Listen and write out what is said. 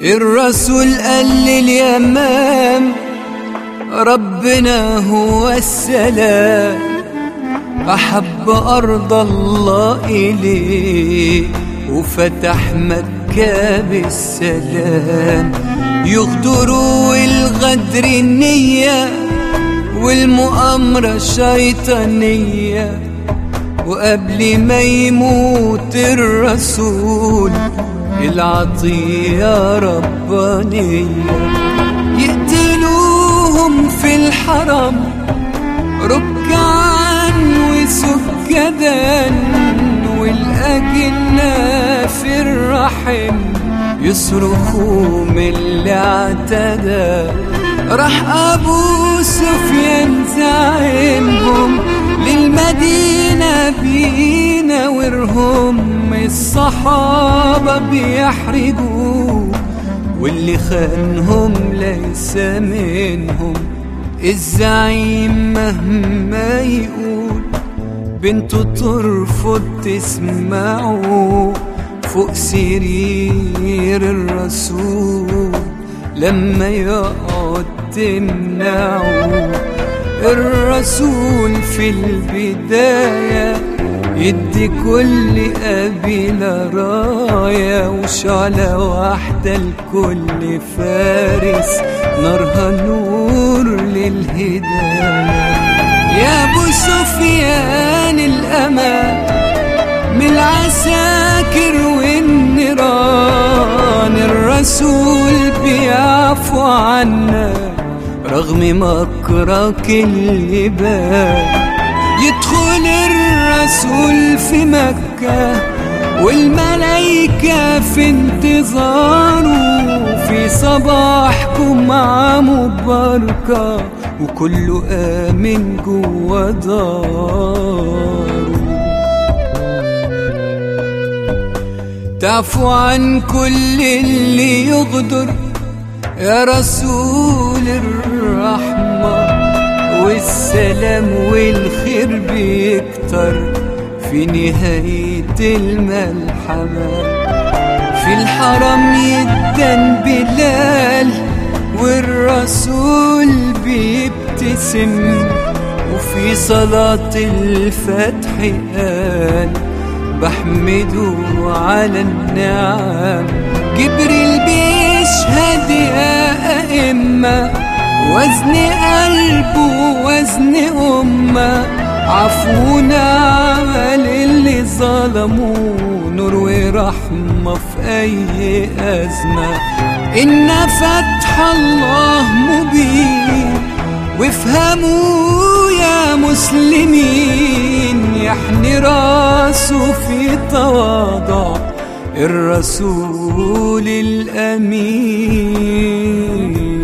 الرسول قال لليمام ربنا هو السلام أحب أرض الله إليه وفتح مكة بالسلام يغدروا الغدر النية والمؤامرة الشيطانية وقبل ما يموت الرسول العطية ربانية يقتلوهم في الحرم ركعا وسجدا والأجنة في الرحم يصرخوا من اللي اعتدى راح أبو سفيان زعيمهم للمدينة بينا ورهم الصحابة بيحرجوا واللي خانهم ليس منهم الزعيم مهما يقول بنته ترفض تسمعه فوق سرير الرسول لما يقعد تمنعه الرسول في البداية يدي كل قبيلة راية وشعلة واحدة لكل فارس نارها نور للهداية يا ابو سفيان الامان من العساكر والنيران الرسول بيعفو عنا رغم مكرك اللي بان يدخل الرسول في مكة والملايكة في انتظاره في صباحكم مع مباركة وكله آمن جوا داره تعفو عن كل اللي يغدر يا رسول الرحمة والسلام والخير بيكتر في نهاية الملحمة في الحرم يدن بلال والرسول بيبتسم وفي صلاة الفتح قال بحمده على النعم جبريل بيشهد يا أئمة وزن قلبه وزن أمة عفونا على اللي ظلموا نور ورحمة في أي أزمة إن فتح الله مبين وافهموا يا مسلمين يحني راسه في تواضع الرسول الأمين